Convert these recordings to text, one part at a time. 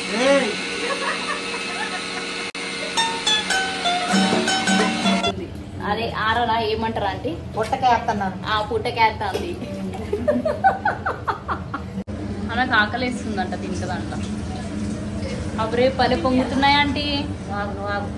ఉంది. అదే ఆరలా ఏమంటారా ఆంటీ పుట్టకేస్తున్నాను ఆ పుట్టకేస్తుంది మనకు ఆకలేస్తుందంట తింటదంట అప్పుడే పని పొంగుతున్నాయి ఆంటీ వాగు వాగు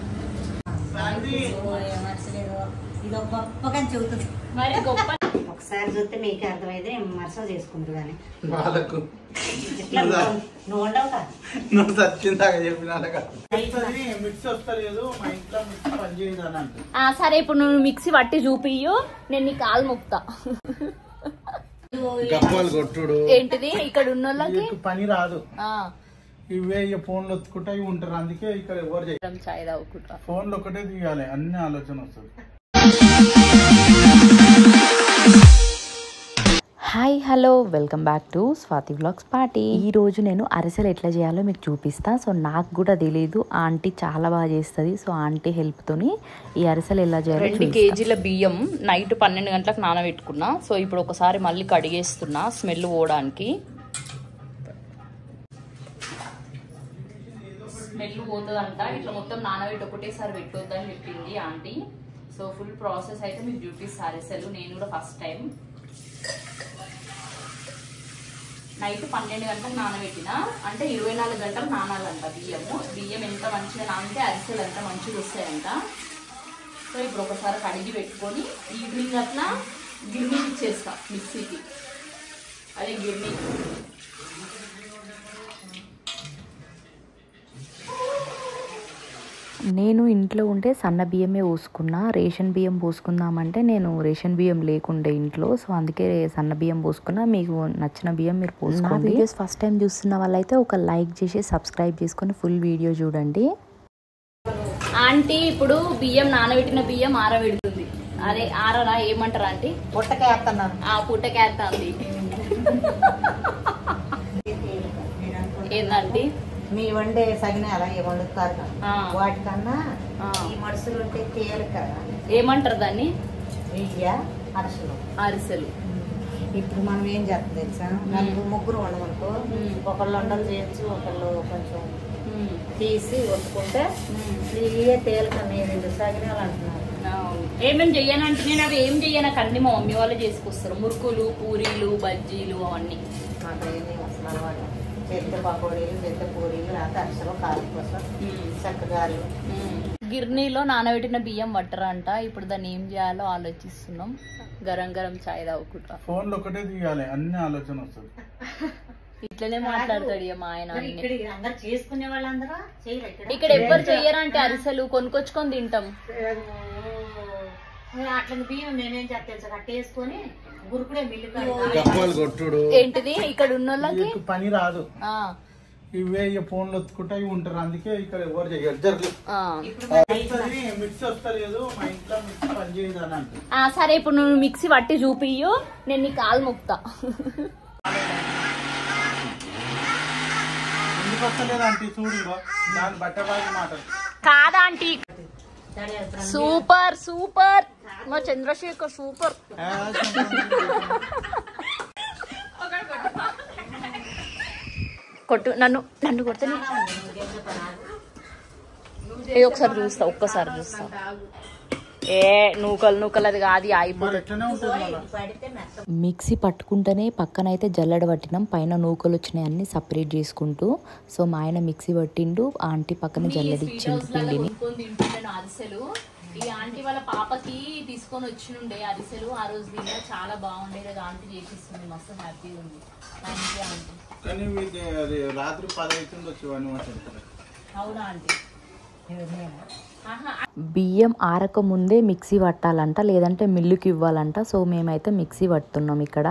ఇది ఒక గొప్పగా చెబుతుంది మరి గొప్ప ఒకసారి చూస్తే మీకు అర్థమైతే నేను మరసలు చేసుకుంటు కానీ వాళ్ళకు ఇట్లా నువ్వు- నువ్వు ఉండవు కదా నువ్వు చచ్చిందాక చెప్పినాక మిక్స్ వస్తలేదు మా ఇంట్లో మిక్స్ పనిచేయదు అని అంటే ఆ, సరే ఇప్పుడు నువ్వు మిక్సీ పట్టి చూపియ్యు నేను నీ కాలు ముక్తా గప్పాలు కొట్టుడు ఏంటిది ఇక్కడ ఉన్న వాళ్ళకి వీళ్ళకి పని రాదు ఆ, ఇవే ఇక ఫోన్లు ఒత్తుకుంటా ఇవి ఉంటారు అందుకే ఇక్కడ ఎవరు చేయరు చాయ్ తాగుకుంటా ఫోన్లు ఒకటే తీయాలి అన్ని ఆలోచన వస్తుంది hi hello welcome back to Swathi vlogs party ఈ రోజు నేను అరిసెలు ఎట్లా చేయాలో మీకు చూపిస్తా సో నాకు కూడా తెలియదు ఆంటీ చాలా బాగా చేస్తుంది సో ఆంటీ హెల్ప్ తోని ఈ అరిసెలు ఎలా చేయాలో రెండు చూపిస్తా. కేజీల బియ్యం నైట్ పన్నెండు గంటలకు నానబెట్టుకున్నా సో ఇప్పుడు ఒకసారి మళ్ళీ కడిగేస్తున్నా స్మెల్ పోవడానికి స్మెల్ పోతుందంట ఇట్లా మొత్తం నానబెట్టి ఒకటేసారి పెట్టొద్దని చెప్పింది ఆంటీ సో ఫుల్ ప్రాసెస్ అయితే మీకు చూపిస్తా అరిసెలు నేను కూడా ఫస్ట్ టైం నైట్ పన్నెండు గంటలకు నానబెట్టిన అంటే ఇరవై నాలుగు గంటలు నానాలంట బియ్యము బియ్యం ఎంత మంచిగా నానితే అరిసెలు ఎంత మంచిగా వస్తాయంట సో ఇప్పుడు ఒకసారి కడిగి పెట్టుకొని ఈవినింగ్ అట్లా గిర్నీకి ఇచ్చేస్తా మిక్సీకి అదే గిర్నీ నేను ఇంట్లో ఉంటే సన్న బియ్యమే పోసుకున్నా రేషన్ బియ్యం పోసుకుందామంటే నేను రేషన్ బియ్యం లేకుండే ఇంట్లో సో అందుకే సన్న బియ్యం పోసుకున్నా మీకు నచ్చిన బియ్యం మీరు పోసుకోండి వీడియోస్ ఫస్ట్ టైం చూస్తున్న వాళ్ళైతే ఒక లైక్ చేసి సబ్స్క్రైబ్ చేసుకొని ఫుల్ వీడియో చూడండి ఆంటీ ఇప్పుడు బియ్యం నానబెట్టిన బియ్యం ఆరబెడుతుంది అదే ఆరరా ఏమంటారు ఆంటీ పుట్టకేస్తున్నాను ఆ పుట్టకేస్తుంది ఏందండి మీ వండే సగిన అలా వండుతారు కదా. ఆ. వాటికన్నా ఆ. ఈ మడుసులు ఉంటే తేలిక ఏమంటారు దాన్ని వెయ్య అరసలు అరిసెలు ఇప్పుడు మనం ఏం చేస్తాం తెలుసా నలుగురు ముగ్గురు ఉండమనుకో మ్మ్. ఒకళ్ళు వండలు చేయొచ్చు ఒకళ్ళు కొంచెం ఉమ్, తీసి వండుకుంటే ఉమ్. ఇవే తేలిక నేను సగినాలు అంటున్నారు అవును. ఏమేం చెయ్యనంటే నేను అవి ఏం చెయ్యను అన్ని మా మమ్మీ వాళ్ళే చేసుకొస్తారు మురుకులు పూరీలు బజ్జీలు అవన్నీ మాకు ఏమీ అసలు అలవాటు చెత్త పకోడీలు చెత్త పూరీలు లేకపోతే అరసలు కారం కోసం ఉమ్. చక్కగాలు ఉమ్. గిర్నీలో నానబెట్టిన బియ్యం పట్టరంట ఇప్పుడు దాన్ని ఏం చేయాలో ఆలోచిస్తున్నాం గరం గరం చాయ్ తాగుకుంటా ఫోన్లు ఒకటే తీయాలి అన్ని ఆలోచన వస్తుంది ఇట్లనే మాట్లాడతాడు ఇక మా ఆయన అన్ని. ఇక్కడ అందరు చేసుకునే వాళ్ళందరూ చేయరు ఇక్కడ ఇక్కడ ఎవ్వరు చెయ్యరంటే అరిసెలు కొనుక్కొచ్చుకొని తింటాం అట్లా బియ్యం మేమేం చేస్తాం తెలుసా కట్టేసుకొని గురుకుడే మిల్లు కాడ గప్పాలు కొట్టుడు ఏంటిది ఇక్కడ ఉన్న వాళ్ళకి వీళ్ళకి పని రాదు ఆ, ఇవే ఇక ఫోన్లు ఒత్తుకుంటా ఇవి ఉంటారు అందుకే ఇక్కడ ఎవరు చేయరు జరగదు ఆ. మిక్స్ వస్తలేదు మా ఇంట్లో మిక్స్ పనిచేయదు అని అంటే ఆ, సరే ఇప్పుడు నువ్వు మిక్సీ పట్టి చూపియ్యు నేను నీ కాలు ముక్తా ఎందుకు వస్తలేదు అంటే చూడు ఇగో దాని బట్ట బాగా మాట కాదా ఆంటీ సూపర్ సూపర్ మా చంద్రశేఖర్ సూపర్ కొట్టు నన్ను నన్ను కొడితే నీ- ఏ ఒకసారి చూస్తా ఒక్కసారి చూస్తా ఏ నూకలు నూకలు అది కాదు మరి ఆగిపోతుంది ఎట్లనే ఉంటుంది మళ్ళా పడితే మెత్త మిక్సీ పట్టుకుంటేనే పక్కనైతే జల్లెడ పట్టినాం పైన నూకలు వచ్చినాయి అన్ని సపరేట్ చేసుకుంటూ సో మా ఆయన మిక్సీ పట్టిండు ఆంటీ పక్కన జల్లెడ ఇచ్చింది పిండిని తింటున్నాను అరిసెలు ఈ ఆంటీ వాళ్ళ పాపకి తీసుకొని వచ్చినుండే అరిసెలు ఆ రోజు తిన్నా చాలా బాగుండే అది ఆంటీ చేసిస్తుంది మస్తు హ్యాపీగా ఉంది థ్యాంక్ యూ ఆంటీ కానీ వీళ్ళకి అది రాత్రి పది అవుతుంది వచ్చి వాడిని మాట్లాడతారు అవునా ఆంటీ ఆహా బియ్యం ఆరక ముందే మిక్సీ పట్టాలంట లేదంటే మిల్లుకి ఇవ్వాలంట సో మేమైతే మిక్సీ పడుతున్నాం ఇక్కడ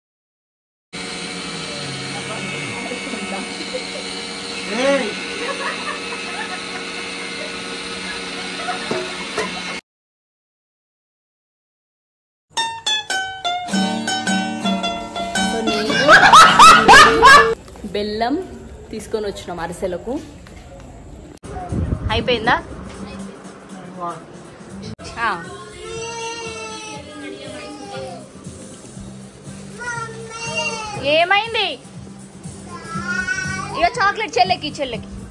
సో నేను బెల్లం తీసుకొని వచ్చినాం అరిసెలకు అయిపోయిందా ఆ. ఏమైంది ఇక చాక్లెట్ చెల్లెకి చెల్లెకి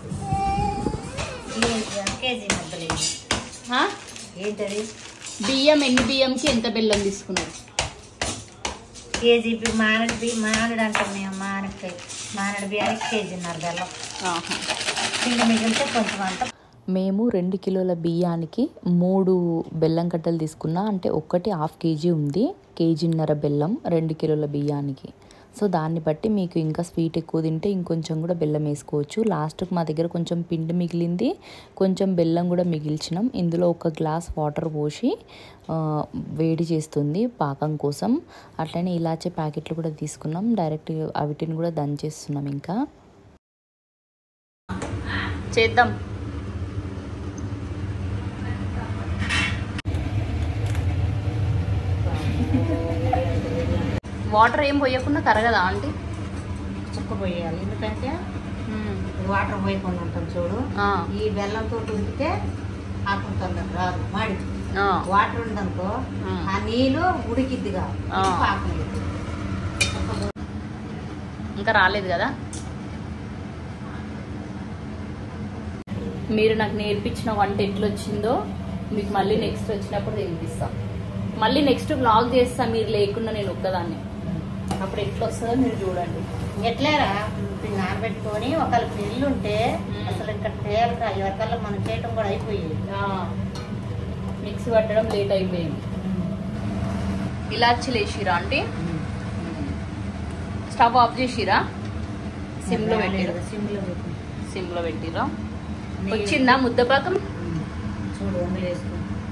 కేజీ ముద్దలు ఇవి. ఆ? ఏంటది బియ్యం ఎన్ని బియ్యంకి ఎంత బెల్లం తీసుకున్నారు కేజీ బి- మానడి బి మానడు అంటాం మేము మానడికాయ మానడి బియ్యానికి కేజీన్నర బెల్లం ఆహా. పిండి మిగిలితే కొంచెం అంత మేము రెండు కిలోల బియ్యానికి మూడు బెల్లం కట్టలు తీసుకున్నా అంటే ఒక్కటి హాఫ్ కేజీ ఉంది కేజీన్నర బెల్లం రెండు కిలోల బియ్యానికి సో దాన్ని బట్టి మీకు ఇంకా స్వీట్ ఎక్కువ తింటే ఇంకొంచెం కూడా బెల్లం వేసుకోవచ్చు లాస్ట్కి మా దగ్గర కొంచెం పిండి మిగిలింది కొంచెం బెల్లం కూడా మిగిల్చినాం ఇందులో ఒక గ్లాస్ వాటర్ పోసి ఆ, వేడి చేస్తుంది పాకం కోసం అట్లనే ఇలాచే ప్యాకెట్లు కూడా తీసుకున్నాం డైరెక్ట్ అవిటిని కూడా దంచేస్తున్నాం ఇంకా చేద్దాం వాటర్ ఏం పోయకుండా కరగదా ఆంటీ చుక్క పోయాలి ఎందుకంటే వాటర్ పోయకుండా ఉంటాం చూడు ఆ. ఈ బెల్లంతో ఉడికితే పాకం తొందర రాదు మాడి ఆ. వాటర్ ఉందనుకో ఉమ్. ఆ నీళ్ళు ఉడికిద్దిగా ఆ. పాకం అవుతుంది. ఇంకా రాలేదు కదా మీరు నాకు నేర్పించిన వంట ఎట్లా వచ్చిందో మీకు మళ్ళీ నెక్స్ట్ వచ్చినప్పుడు తినిపిస్తాం మళ్ళీ నెక్స్ట్ వ్లాగ్ చేస్తా మీరు లేకుండా నేను ఒక్కదాన్ని అప్పుడు ఎట్లా వస్తుందో మీరు చూడండి ఎట్లారా ఇప్పుడు నానబెట్టుకొని ఒకళ్ళ పెళ్ళి ఉంటే ఉమ్. అసలు ఇంకా తేలక ఎవరికల్లా మనం చేయటం కూడా అయిపోయేది మిక్సీ పట్టడం లేట్ అయిపోయింది ఇలాచి లేచిరా అంటే స్టవ్ ఆఫ్ చేసిరా సిమ్లో పెట్టిరా సిమ్లో పెట్టి సిమ్లో పెట్టిరా వచ్చిందా ముద్దపాకం చూడు వందలు వేసుకుని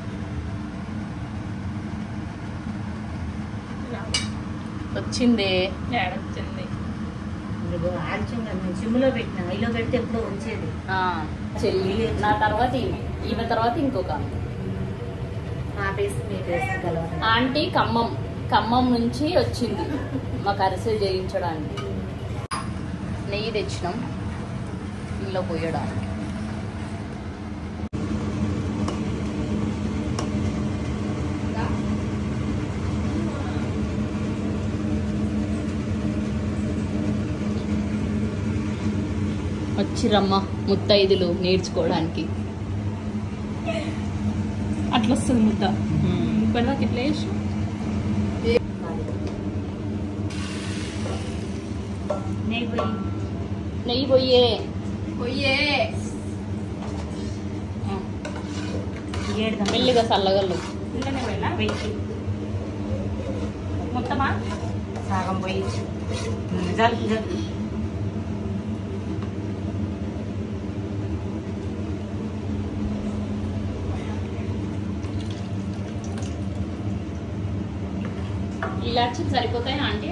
వచ్చిందే వచ్చింది ఇదిగో ఆల్చిం మేము సిమ్లో పెట్టినాం ఇలో పెడితే ఎప్పుడో ఉంచేది చెల్లి నా తర్వాత ఈమె ఈమె తర్వాత ఇంకొక ఆమె. ఆ టేస్ట్ మీ టేస్ట్ కలవాలి ఆంటీ ఖమ్మం ఖమ్మం నుంచి వచ్చింది మాకు అరిసెలు చేయించడానికి నెయ్యి తెచ్చినాం ఇంట్లో పోయడానికి వచ్చిరమ్మ ముత్తైదులు నేర్చుకోవడానికి అట్లా వస్తుంది ముద్ద ఇప్పటిదాకా ఎట్లా వేసి నెయ్యి పోయి నెయ్యి పొయ్యే పొయ్యే ఏడుదాం మెల్లిగా చల్లగల్లు ఇళ్ళనే వెళ్ళా వెయ్యి మొత్తమా సగం పోయి జల్ జల్ ఇలాచి సరిపోతాయి ఆంటీ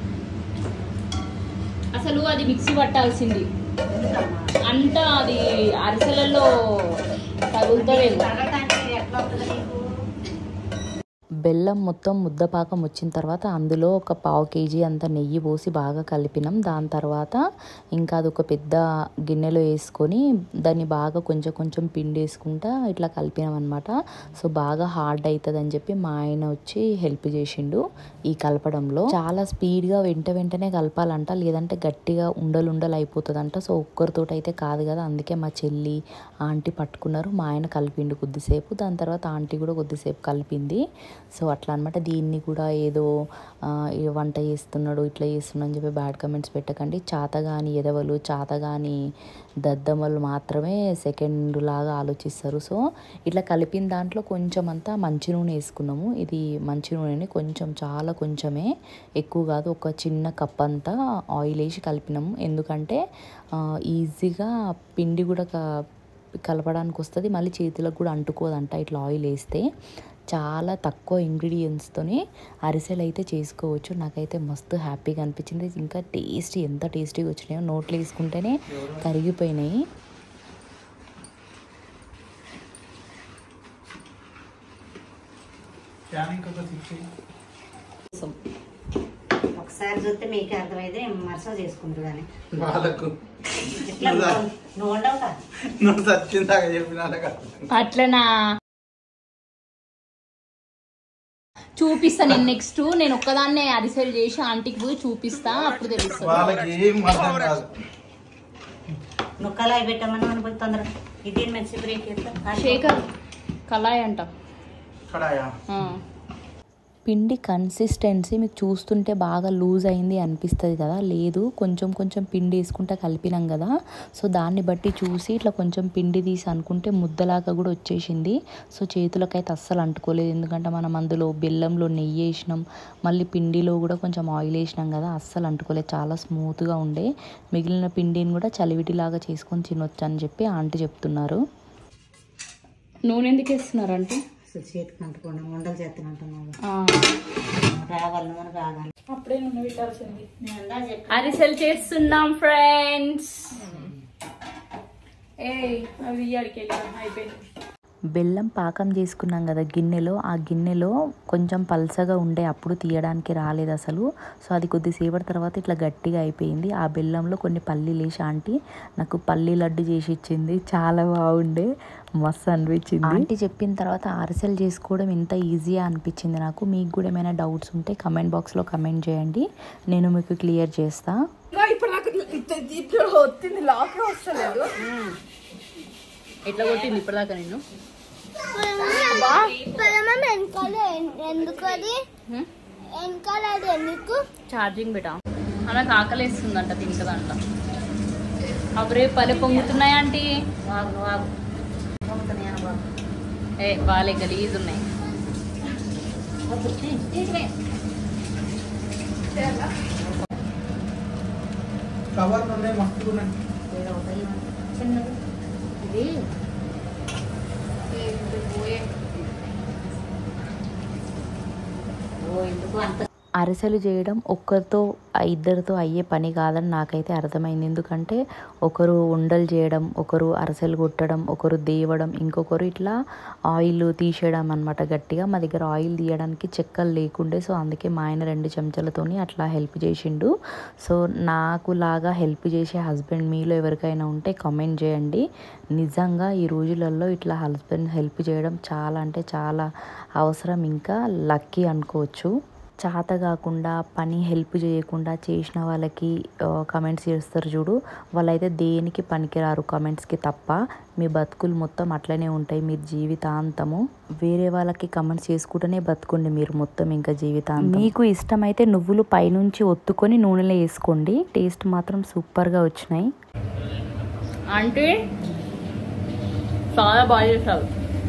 అసలు అది మిక్సీ పట్టాల్సింది అంతా అది అరిసెలలో తగులుతలేదు తగ్గటానికి ఎట్లా ఉంటుంది నీకు బెల్లం మొత్తం ముద్దపాకం వచ్చిన తర్వాత అందులో ఒక పావు కేజీ అంత నెయ్యి పోసి బాగా కలిపినాం దాని తర్వాత ఇంకా అది ఒక పెద్ద గిన్నెలో వేసుకొని దాన్ని బాగా కొంచెం కొంచెం పిండి వేసుకుంటా ఇట్లా కలిపినాం అనమాట సో బాగా హార్డ్ అవుతుంది అని చెప్పి మా ఆయన వచ్చి హెల్ప్ చేసిండు ఈ కలపడంలో చాలా స్పీడ్గా వెంట వెంటనే కలపాలంట లేదంటే గట్టిగా ఉండలు ఉండలు అయిపోతుందంట సో ఒక్కరితోటి అయితే కాదు కదా అందుకే మా చెల్లి ఆంటీ పట్టుకున్నారు మా ఆయన కలిపిండు కొద్దిసేపు దాని తర్వాత ఆంటీ కూడా కొద్దిసేపు కలిపింది సో అట్లా అనమాట దీన్ని కూడా ఏదో ఆ, ఈ వంట చేస్తున్నాడు ఇట్లా చేస్తున్నాడు అని చెప్పి బ్యాడ్ కమెంట్స్ పెట్టకండి చాతగాని ఎదవలు చాతగాని దద్దమ్మలు మాత్రమే సెకండ్ లాగా ఆలోచిస్తారు సో ఇట్లా కలిపిన దాంట్లో కొంచెం అంతా మంచి నూనె వేసుకున్నాము ఇది మంచి నూనెని కొంచెం చాలా కొంచెమే ఎక్కువ కాదు ఒక చిన్న కప్ అంతా ఆయిల్ వేసి కలిపినాము ఎందుకంటే ఆ, ఈజీగా పిండి కూడా క- కలపడానికి వస్తుంది మళ్ళీ చేతులకు కూడా అంటుకోదంట ఇట్లా ఆయిల్ వేస్తే చాలా తక్కువ ఇంగ్రీడియంట్స్తోని అరిసెలు అయితే చేసుకోవచ్చు నాకైతే మస్తు హ్యాపీగా అనిపించింది ఇంకా టేస్టీ ఎంత టేస్టీగా వచ్చినాయో నోట్లో వేసుకుంటేనే కరిగిపోయినాయి ఫ్యాన్ ఇంకొక సిక్స్ ఒకసారి చూస్తే మీకు అర్థమైతే మసాజ్ చేసుకుంటారు కానీ వాళ్ళకు ఇట్లా నువ్వు- నువ్వు ఉండవు కదా నువ్వు చచ్చిందాక చెప్పినాక అట్లనా చూపిస్తా నేను నెక్స్ట్ నేను ఒక్కదాన్నే అరిసెలు చేసి ఆంటీకి పోయి చూపిస్తా అప్పుడు తెలుస్తుంది వాళ్ళకి ఏం అర్థం కాదు నువ్వు కళాయి పెట్టమని మనం పోయి తొందరగా ఇది మంచి బ్రేక్ ఎత్తా శేఖర్ కళాయి అంట కడాయా ఆ. పిండి కన్సిస్టెన్సీ మీకు చూస్తుంటే బాగా లూజ్ అయింది అనిపిస్తుంది కదా లేదు కొంచెం కొంచెం పిండి వేసుకుంటే కలిపినాం కదా సో దాన్ని బట్టి చూసి ఇట్లా కొంచెం పిండి తీసి అనుకుంటే ముద్దలాగా కూడా వచ్చేసింది సో చేతులకైతే అస్సలు అంటుకోలేదు ఎందుకంటే మనం అందులో బెల్లంలో నెయ్యి వేసినాం మళ్ళీ పిండిలో కూడా కొంచెం ఆయిల్ వేసినాం కదా అస్సలు అంటుకోలేదు చాలా స్మూత్గా ఉండే మిగిలిన పిండిని కూడా చలివిటిలాగా చేసుకొని తినొచ్చు అని చెప్పి ఆంటీ చెప్తున్నారు నూనె ఎందుకు వేస్తున్నారు అంటే అసలు చేతికి అంటుకోండి ఉండలు చేస్తానంటున్నాను రావాలి నూనె కాగాలి అప్పుడే నూనె పెట్టాల్సింది నేను అందా చెప్పి అరిసెలు చేస్తున్నాం ఫ్రెండ్స్ ఏ అవి అడికి వెళ్ళాం అయిపోయింది బెల్లం పాకం చేసుకున్నాం కదా గిన్నెలో ఆ గిన్నెలో కొంచెం పల్సగా ఉండే అప్పుడు తీయడానికి రాలేదు అసలు సో అది కొద్దిసేపటి తర్వాత ఇట్లా గట్టిగా అయిపోయింది ఆ బెల్లంలో కొన్ని పల్లీలు వేసి ఆంటీ నాకు పల్లీ లడ్డు చేసి ఇచ్చింది చాలా బాగుండే మస్తు అనిపించింది ఆంటీ చెప్పిన తర్వాత అరిసెలు చేసుకోవడం ఇంత ఈజీగా అనిపించింది నాకు మీకు కూడా ఏమైనా డౌట్స్ ఉంటే కమెంట్ బాక్స్లో కమెంట్ చేయండి నేను మీకు క్లియర్ చేస్తా ఇప్పుడు నాకు ఇప్పుడు వచ్చింది లాకే వస్తలేదు ఎట్లా కొట్టింది ఇప్పటిదాకా నేను పరమం వెనకాల ఎందుకు అది వెనకాల అది ఎందుకు ఛార్జింగ్ పెట్టా ఆమెకు ఆకలేస్తుందంట తింటదంట అవరే పల్లె పొంగుతున్నాయి ఆంటీ వాగు నువ్వు వాగు పంపుతున్నాను బాబు ఏ బాలే గలీజ్ ఉన్నాయి కవర్ నుండే మస్తు ఉన్నాయి చిన్నది ఇది ఓ ఎందుకు అంత అరిసెలు చేయడం ఒక్కరితో ఆ ఇద్దరితో అయ్యే పని కాదని నాకైతే అర్థమైంది ఎందుకంటే ఒకరు ఉండలు చేయడం ఒకరు అరిసెలు కొట్టడం ఒకరు దేవడం ఇంకొకరు ఇట్లా ఆయిల్ తీసేయడం అనమాట గట్టిగా మా దగ్గర ఆయిల్ తీయడానికి చెక్కలు లేకుండే సో అందుకే మా ఆయన రెండు చెంచాలతోని అట్లా హెల్ప్ చేసిండు సో నాకు లాగా హెల్ప్ చేసే హస్బెండ్ మీలో ఎవరికైనా ఉంటే కామెంట్ చేయండి నిజంగా ఈ రోజులలో ఇట్లా హస్బెండ్ హెల్ప్ చేయడం చాలా అంటే చాలా అవసరం ఇంకా లక్కీ అనుకోవచ్చు చాత కాకుండా పని హెల్ప్ చేయకుండా చేసిన వాళ్ళకి కమెంట్స్ చేస్తారు చూడు వాళ్ళైతే దేనికి పనికిరారు కమెంట్స్కి తప్ప మీ బతుకులు మొత్తం అట్లనే ఉంటాయి మీరు జీవితాంతము వేరే వాళ్ళకి కమెంట్స్ చేసుకుంటూనే బతుకోండి మీరు మొత్తం ఇంకా జీవితాంతం మీకు ఇష్టమైతే నువ్వులు పైనుంచి ఒత్తుకొని నూనెలో వేసుకోండి టేస్ట్ మాత్రం సూపర్గా వచ్చినాయి ఆంటీ చాలా బాగా చేశారు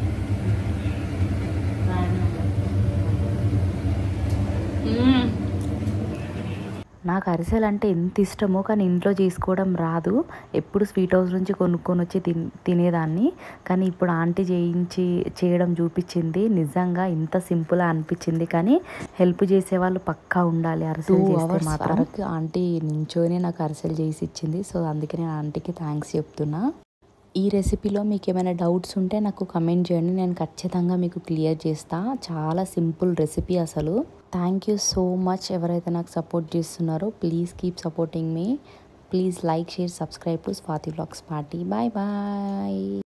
మ్మ్. నాకు అరిసెలు అంటే ఎంత ఇష్టమో కానీ ఇంట్లో చేసుకోవడం రాదు ఎప్పుడు స్వీట్ హౌస్ నుంచి కొనుక్కొని వచ్చి తిన్ తినేదాన్ని కానీ ఇప్పుడు ఆంటీ చేయించి చేయడం చూపించింది నిజంగా ఇంత సింపుల్ అనిపించింది కానీ హెల్ప్ చేసే వాళ్ళు పక్కా ఉండాలి అరిసెలు చేస్తే మాత్రం ఆంటీ నించోనే నాకు అరిసెలు చేసి ఇచ్చింది సో అందుకే నేను ఆంటీకి థ్యాంక్స్ చెప్తున్నా ఈ రెసిపీలో మీకు ఏమైనా డౌట్స్ ఉంటే నాకు కమెంట్ చేయండి నేను ఖచ్చితంగా మీకు క్లియర్ చేస్తా చాలా సింపుల్ రెసిపీ అసలు థ్యాంక్ యూ సో మచ్ ఎవరైతే నాకు సపోర్ట్ చేస్తున్నారో ప్లీజ్ కీప్ సపోర్టింగ్ మీ please like share subscribe to Swathi vlogs party bye bye